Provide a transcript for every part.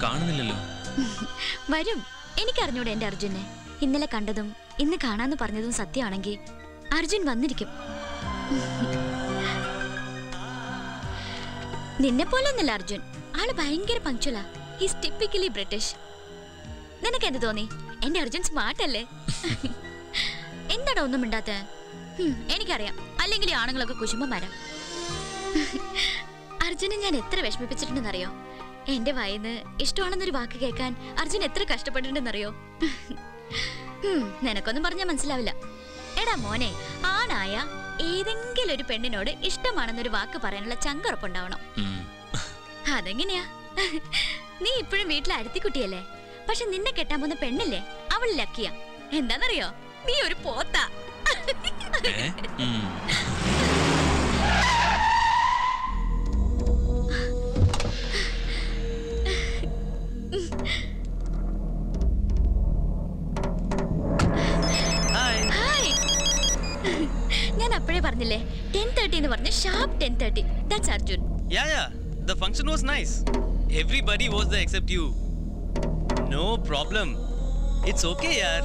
കാണുന്നില്ലല്ലോ വരും എനിക്കറിഞ്ഞൂടെ എന്റെ അർജുനെ ഇന്നലെ കണ്ടതും ഇന്ന് കാണാന്ന് പറഞ്ഞതും സത്യമാണെങ്കിൽ അർജുൻ വന്നിരിക്കും നിന്നെ പോലൊന്നല്ല അർജുൻ ആള് ഭയങ്കര പങ്ക്ച്വലാ ഹിസ് ടിപ്പിക്കലി ബ്രിട്ടീഷ് നിനക്ക് എന്ത് തോന്നി എന്റെ അർജുൻ സ്മാർട്ട് അല്ലേ എന്താടാ ഒന്നും മിണ്ടാത്ത എനിക്കറിയാം അല്ലെങ്കിൽ ഈ ആണുങ്ങളൊക്കെ കുശുമ്പന്മാരാ അർജുനെ ഞാൻ എത്ര വിഷമിപ്പിച്ചിട്ടുണ്ടെന്നറിയോ എന്റെ വായിന്ന് ഇഷ്ടമാണെന്നൊരു വാക്ക് കേൾക്കാൻ അർജുൻ എത്ര കഷ്ടപ്പെട്ടിട്ടുണ്ടെന്നറിയോ ഹും, നിനക്കൊന്നും പറഞ്ഞാൽ മനസ്സിലാവില്ല എടാ മോനെ ആണായ ഏതെങ്കിലും ഒരു പെണ്ണിനോട് ഇഷ്ടമാണെന്നൊരു വാക്ക് പറയാനുള്ള ചങ്കറപ്പുണ്ടാവണം ഉം. അതെങ്ങനെയാ നീ ഇപ്പോഴും വീട്ടിലെ അരുത്തിക്കുട്ടിയല്ലേ പക്ഷെ നിന്നെ കെട്ടാൻ പോകുന്ന പെണ്ണില്ലേ അവൾ ലക്കിയ എന്താന്നറിയോ നീ ഒരു പോത്താ ഏ? ഉം. ഹായ് ഹായ് ഞാൻ അപ്പോഴേ പറഞ്ഞില്ലേ ടെൻ തേർട്ടി എന്ന് പറഞ്ഞ sharp ten thirty that's Arjun Yeah, yeah. The function was nice. Everybody was there except you. No problem. It's okay, yaar.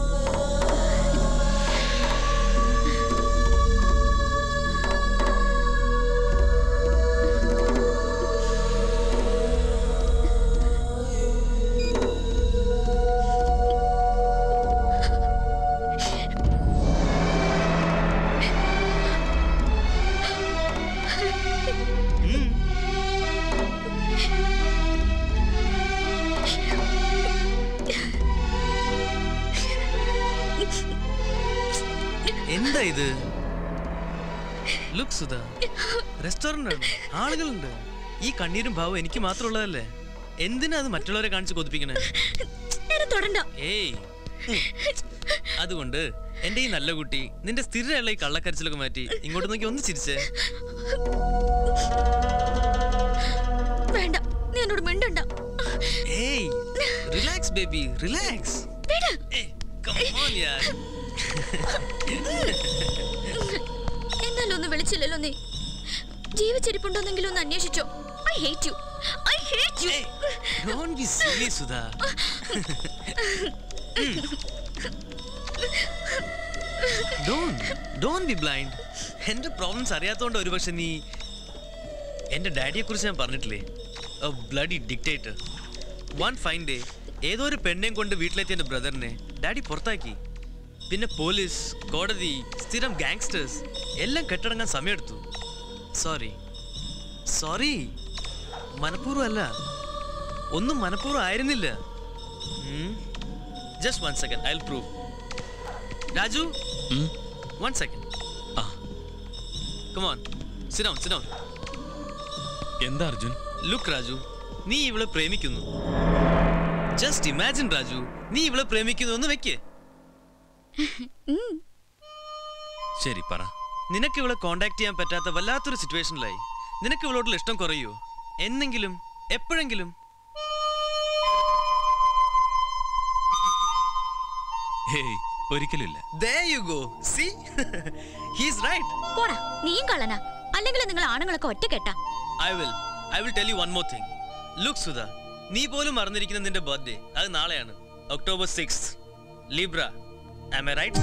എന്താ ഇത് ലുക്ക് സുധ റെസ്റ്റോറന്റ് ആണ് ആളുകളുണ്ട് ഈ കണ്ണീരും ഭാവം എനിക്ക് മാത്രമുള്ളതല്ലേ എന്തിനാ അത് മറ്റുള്ളവരെ കാണിച്ച് കൊതിപ്പിക്കണേ എന്നെ തൊടണ്ട ഏയ് ഉം. അതുകൊണ്ട് എന്റെ ഈ നല്ല കുട്ടി നിന്റെ സ്ഥിരമുള്ള ഈ കള്ളക്കരച്ചിലൊക്കെ മാറ്റി ഇങ്ങോട്ട് നോക്കി ഒന്ന് ചിരിച്ചേ വേണ്ട നീ എന്നോട് മിണ്ടണ്ട ഏയ് റിലാക്സ് ബേബി റിലാക്സ് വിട്. എന്നാലും ഒന്ന് വിളിച്ചില്ലല്ലോ നീ ജീവിച്ചിരിപ്പുണ്ടോന്നെങ്കിലും ഒന്ന് അന്വേഷിച്ചോ I hate you I hate you don't be silly Sudha don't don't be blind എന്റെ പ്രോബ്ലംസ് അറിയാത്തോണ്ട് ഒരുപക്ഷെ നീ എന്റെ ഡാഡിയെ കുറിച്ച് ഞാൻ പറഞ്ഞിട്ടില്ലേ bloody dictator one fine day ഏതോ ഒരു പെണ്ണേം കൊണ്ട് വീട്ടിലെത്തിയ എന്റെ ബ്രദറിനെ ഡാഡി പുറത്താക്കി പിന്നെ പോലീസ് കോടതി സ്ഥിരം ഗാങ്സ്റ്റേഴ്സ് എല്ലാം കെട്ടടങ്ങാൻ സമയമെടുത്തു സോറി സോറി മനഃപൂർവ്വം അല്ല ഒന്നും മനഃപൂർവ്വം ആയിരുന്നില്ല just one second I prove Raju ഉം. വൺ സെക്കൻഡ് ആ കമോൺ സിഡൗൺ സിഡൗൺ എന്താ അർജുൻ ലുക്ക് രാജു നീ ഇവളെ പ്രേമിക്കുന്നു ജസ്റ്റ് ഇമാജിൻ രാജു നീ ഇവളെ പ്രേമിക്കുന്നു എന്ന് വെക്ക് ശരി പറ നിനക്ക് ഇവളെ കോണ്ടാക്ട് ചെയ്യാൻ പറ്റാത്ത വല്ലാത്തൊരു സിറ്റുവേഷനിലായി നിനക്ക് ഇവളോടുള്ള ഇഷ്ടം കുറയോ എന്നെങ്കിലും എപ്പോഴെങ്കിലും ഹേയ് ഒരിക്കലുമില്ല There you go. See? He's right. പോടാ നീയും കള്ളനാ അല്ലെങ്കിൽ നിങ്ങൾ ആണുങ്ങളൊക്കെ ഒറ്റ കെട്ടാ I will. I will tell you one more thing. Look, Sudha. നീ പോലും മറന്നിരിക്കുന്ന നിന്റെ ബർത്ത്ഡേ അത് നാളെയാണ് October six Libra am I right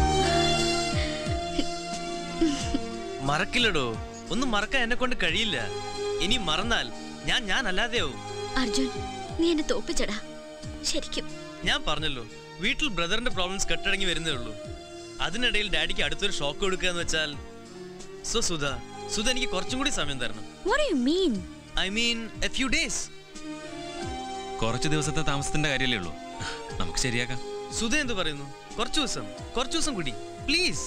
മറക്കില്ലടോ ഒന്നും മറക്കാൻ എന്നെ കൊണ്ട് കഴിയില്ല ഇനി മറന്നാൽ ഞാൻ ഞാൻ അല്ലാതെയാവും അർജുൻ നീ എന്നെ തോപ്പിച്ചടാ ശരിക്കും ഞാൻ പറഞ്ഞല്ലോ വീട്ടിൽ ബ്രദറിന്റെ പ്രോബ്ലംസ് കെട്ടടങ്ങി വരുന്നേ ഉള്ളൂ അതിനിടയിൽ ഡാഡിക്ക് അടുത്തൊരു ഷോക്ക് കൊടുക്കുക എന്ന് വെച്ചാൽ സോ സുധ സുധ എനിക്ക് കുറച്ചും കൂടി സമയം തരണം what you mean I mean a few days കുറച്ച് ദിവസത്തെ താമസത്തിന്റെ കാര്യമല്ലേ ഉള്ളൂ നമുക്ക് ശരിയാക്കാം സുധ എന്ത് പറയുന്നു കുറച്ചു ദിവസം കുറച്ചു ദിവസം കൂടി പ്ലീസ്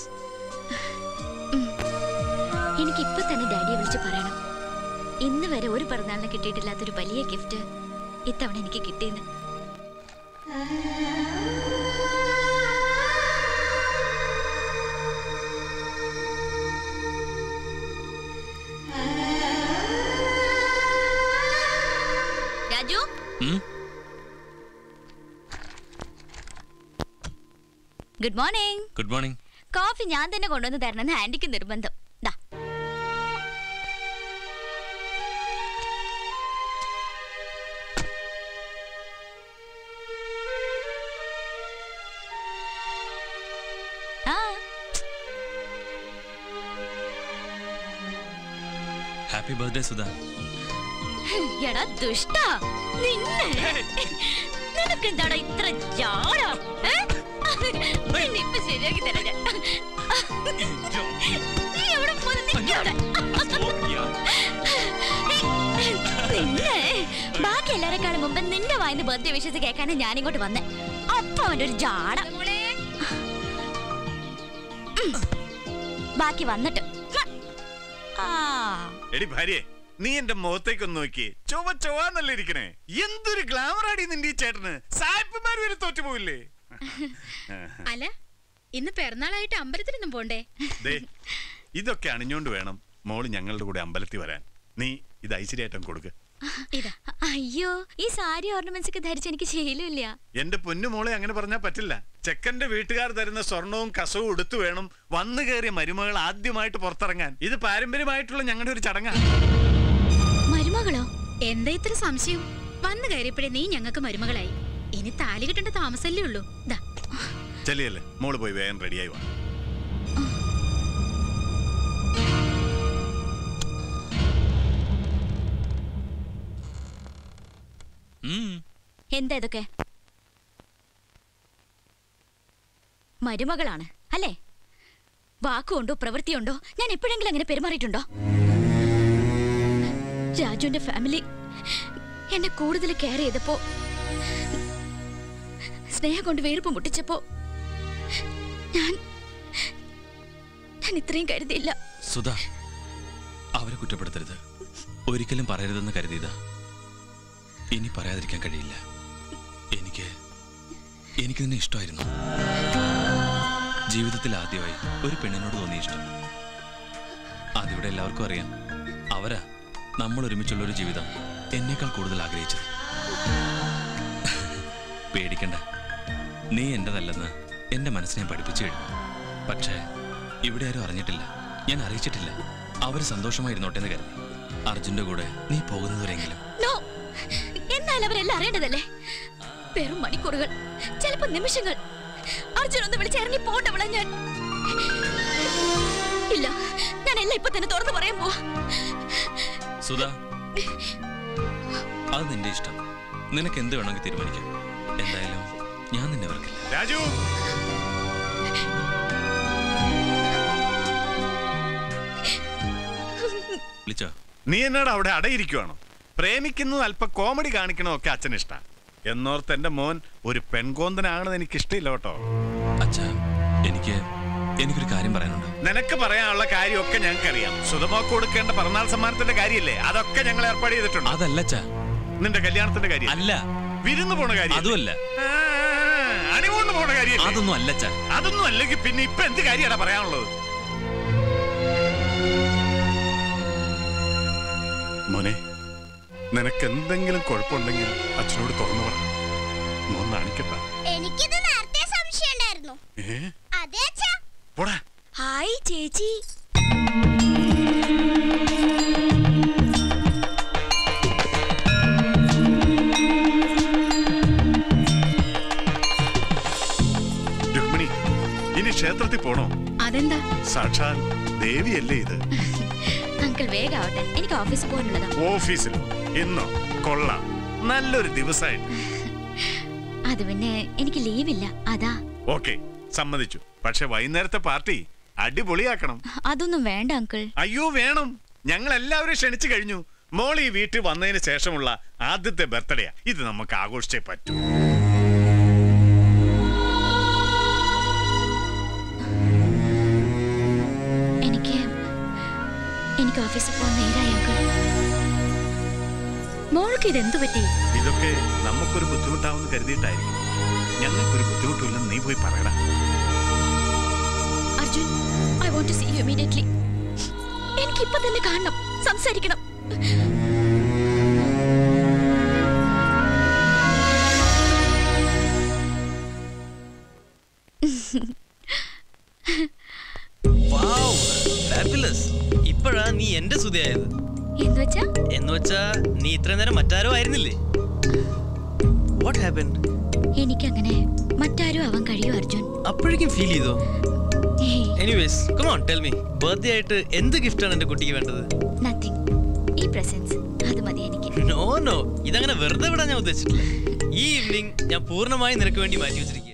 എനിക്ക് ഇപ്പൊ തന്നെ ഡാഡിയെ വിളിച്ച് പറയണം ഇന്ന് വരെ ഒരു പിറന്നാളിന് കിട്ടിയിട്ടില്ലാത്തൊരു വലിയ ഗിഫ്റ്റ് ഇത്തവണ എനിക്ക് കിട്ടിയെന്ന് രാജു ഉം? Good morning good morning coffee ഞാൻ തന്നെ കൊണ്ടുവന്ന് തരണമെന്ന് ആന്റിക്ക് നിർബന്ധം ദാ ഹാപ്പി ബർത്ത്ഡേ സുധ എടാ ദുഷ്ട നിന്നെ നിനക്ക് എന്താടാ ഇത്ര ജാട ഏ? നിന്നെ ഇപ്പൊ ശരിയാക്കി തരാം ഞാൻ. നീ എവിടെ പോയി നിൽക്കവിടെ നിന്നെ ബാക്കി എല്ലാരെക്കാളും മുമ്പ് നിന്റെ വായിന്ന് ബർത്ത്ഡേ വിഷയത്തിൽ കേൾക്കാനാണ് ഞാൻ ഇങ്ങോട്ട് വന്നേ അപ്പൊ അവന്റെ ഒരു ജാട ഉം. ബാക്കി വന്നിട്ട് ഹ. ആ എടി ഭാര്യയെ നീ എന്റെ മുഖത്തേക്കൊന്ന് നോക്കിയേ ചൊവ്വ ചൊവ്വാന്നല്ലേ ഇരിക്കണേ എന്തൊരു ഗ്ലാമർ ആടി നിന്റെ ഈ ചേട്ടന് സായിപ്പന്മാർ വരെ തോറ്റു പോവില്ലേ അല്ല ഇന്ന് പിറന്നാളായിട്ട് അമ്പലത്തിലൊന്നും പോണ്ടേ ദേ ഇതൊക്കെ അണിഞ്ഞോണ്ട് വേണം മോള് ഞങ്ങളുടെ കൂടെ അമ്പലത്തിൽ വരാൻ നീ ഇത് ഐശ്വര്യായിട്ടും കൊടുക്ക് ഇതാ അയ്യോ ഈ സാരി ഓർണമെന്റ്സ് ഒക്കെ ധരിച്ച് എനിക്ക് ശീലമില്ല എന്റെ പൊന്നു മോളെ അങ്ങനെ പറഞ്ഞാൽ പറ്റില്ല ചെക്കന്റെ വീട്ടുകാർ തരുന്ന സ്വർണവും കസവും എടുത്തു വേണം വന്നു കയറിയ മരുമകൾ ആദ്യമായിട്ട് പുറത്തിറങ്ങാൻ ഇത് പാരമ്പര്യമായിട്ടുള്ള ഞങ്ങളുടെ ഒരു ചടങ്ങാണ് മരുമകളോ എന്താ ഇത്ര സംശയം വന്നു കയറിയപ്പോഴേ നീ ഞങ്ങൾക്ക് മരുമകളായി ഇനി താലി കിട്ടേണ്ട താമസല്ലേ ഉള്ളൂ ദാ ചെല്ലിയല്ലേ മോള് പോയി വേഗം റെഡിയായി വാ ഉം. എന്താ ഇതൊക്കെ മരുമകളാണ് അല്ലേ വാക്കുണ്ടോ പ്രവൃത്തിയുണ്ടോ ഞാൻ എപ്പോഴെങ്കിലും അങ്ങനെ പെരുമാറിയിട്ടുണ്ടോ രാജുവിന്റെ ഫാമിലി എന്നെ കൂടുതൽ കെയർ ചെയ്തപ്പോ സ്നേഹം കൊണ്ട് വേർപ്പ് മുട്ടിച്ചപ്പോ ഞാൻ ഞാൻ ഇത്രയും കരുതിയില്ല സുധ അവരെ കുറ്റപ്പെടുത്തരുത് ഒരിക്കലും പറയരുതെന്ന് കരുതിയതാ ഇനി പറയാതിരിക്കാൻ കഴിയില്ല എനിക്ക് എനിക്ക് നിന്നെ ഇഷ്ടമായിരുന്നു ജീവിതത്തിൽ ആദ്യമായി ഒരു പെണ്ണിനോട് തോന്നിയ ഇഷ്ടം അതിവിടെ എല്ലാവർക്കും അറിയാം അവരാ നമ്മൾ ഒരുമിച്ചുള്ള ഒരു ജീവിതം എന്നേക്കാൾ കൂടുതൽ ആഗ്രഹിച്ചത് പേടിക്കണ്ട നീ എന്റേതല്ലെന്ന് എന്റെ മനസ്സിനെ പഠിപ്പിച്ചു കഴിഞ്ഞു പക്ഷേ ഇവിടെ ആരും അറിഞ്ഞിട്ടില്ല ഞാൻ അറിയിച്ചിട്ടില്ല അവര് സന്തോഷമായിരുന്നോട്ടെ എന്ന് കരുതി അർജുന്റെ കൂടെ നീ പോകുന്നതുവരെങ്കിലും നോ എന്നാൽ അവരെല്ലാം അറിയേണ്ടതല്ലേ വെറും മണിക്കൂറുകൾ ചിലപ്പോ നിമിഷങ്ങൾ അർജുൻ ഒന്ന് വിളിച്ചിറങ്ങി പോണ്ടവളെ ഞാൻ ഇല്ല ഞാൻ എല്ലാം ഇപ്പൊ തന്നെ തുറന്നു പറയാൻ പോവാ സുധ അത് നിന്റെ ഇഷ്ടം നിനക്ക് എന്ത് വേണമെങ്കിൽ തീരുമാനിക്കാം എന്തായാലും ഞാൻ നിന്നെ വെറുക്കില്ല രാജു വിളിച്ചോ നീ എന്നോട് അവിടെ അടയിരിക്കുവാണോ പ്രേമിക്കുന്നത് അല്പം കോമഡി കാണിക്കണമൊക്കെ അച്ഛൻ ഇഷ്ട എന്നോർത്ത് എന്റെ മോൻ ഒരു പെൺകോന്തനാണെന്ന് എനിക്ക് ഇഷ്ടമില്ല കേട്ടോ അച്ഛാ എനിക്ക് എനിക്കൊരു കാര്യം പറയാനുണ്ട് നിനക്ക് പറയാനുള്ള കാര്യമൊക്കെ ഞങ്ങൾക്ക് അറിയാം സുധമാക്ക് കൊടുക്കേണ്ട പിറന്നാൾ സമ്മാനത്തിന്റെ കാര്യമില്ലേ അതൊക്കെ ഞങ്ങൾ ഏർപ്പാട് ചെയ്തിട്ടുണ്ട് അതല്ല അച്ഛാ നിന്റെ കല്യാണത്തിന്റെ കാര്യം അല്ല വിരുന്ന് പോണ കാര്യം അതുമല്ല അണികൊണ്ട് പോണ കാര്യം അതൊന്നും അല്ല അച്ഛാ അതൊന്നും അല്ലെങ്കിൽ പിന്നെ ഇപ്പൊ എന്ത് കാര്യമാണ് പറയാനുള്ളത് മോനെ നിനക്ക് എന്തെങ്കിലും കുഴപ്പമുണ്ടെങ്കിൽ അച്ഛനോട് തുറന്നു പറ മോൻ നാണിക്കണ്ട എനിക്കിത് നേരത്തെ സംശയം ഉണ്ടായിരുന്നു ഏ അതെ അച്ഛാ പോടാ ഹായ് ചേച്ചി രുക്മിണി ഇനി ക്ഷേത്രത്തിൽ പോണോ അതെന്താ സാക്ഷാൽ ദേവിയല്ലേ ഇത് അങ്കിൾ വേഗാവട്ടെ എനിക്ക് ഓഫീസിൽ പോകാനുള്ളതാ ഓഫീസിൽ ഇന്നോ കൊള്ളാം നല്ലൊരു ദിവസമായിട്ട് അത് പിന്നെ എനിക്ക് ലീവില്ല അതാ ഓക്കെ സമ്മതിച്ചു പക്ഷെ വൈകുന്നേരത്തെ പാർട്ടി അടിപൊളിയാക്കണം അതൊന്നും വേണ്ട അങ്കിൾ അയ്യോ വേണം ഞങ്ങൾ എല്ലാവരും ക്ഷണിച്ചു കഴിഞ്ഞു മോൾ ഈ വീട്ടിൽ വന്നതിന് ശേഷമുള്ള ആദ്യത്തെ ബർത്ത്ഡേയാ ഇത് നമുക്ക് ആഘോഷിച്ചേ പറ്റൂ എനിക്ക് എനിക്ക് ഓഫീസിൽ പോകാൻ നേരായി അങ്കിൾ മോൾക്ക് ഇതെന്തു പറ്റി ഇതൊക്കെ നമുക്കൊരു ബുദ്ധിമുട്ടാവുമെന്ന് കരുതിയിട്ടായിരിക്കും ഞങ്ങൾക്കൊരു ബുദ്ധിമുട്ടില്ലെന്ന് നീ പോയി പറയടാ Arjun I want to see you immediately എനിക്ക് ഇപ്പൊ തന്നെ കാണണം സംസാരിക്കണം ഇപ്പോഴാ നീ എന്റെ സുതയായത് എന്ന് വെച്ചാ എന്ന് വെച്ചാ നീ ഇത്ര നേരം മറ്റാരോ ആയിരുന്നില്ലേ വാട്ട് ഹാപ്പൻ എനിക്കങ്ങനെ മറ്റാരും ആവാൻ കഴിയും അർജുൻ അപ്പോഴേക്കും ഫീൽ ചെയ്തോ ഏയ് anyways come on tell me birthday ആയിട്ട് എന്ത് ഗിഫ്റ്റാണ് എന്റെ കുട്ടിക്ക് വേണ്ടത് നത്തിങ് പ്രസൻസ് അത് മതി എനിക്ക് നോ നോ ഇതങ്ങനെ വെറുതെ വിടാൻ ഞാൻ ഉദ്ദേശിച്ചിട്ടില്ല ഈ ഈവനിങ് ഞാൻ പൂർണ്ണമായും നിനക്ക് വേണ്ടി മാറ്റി വെച്ചിരിക്കും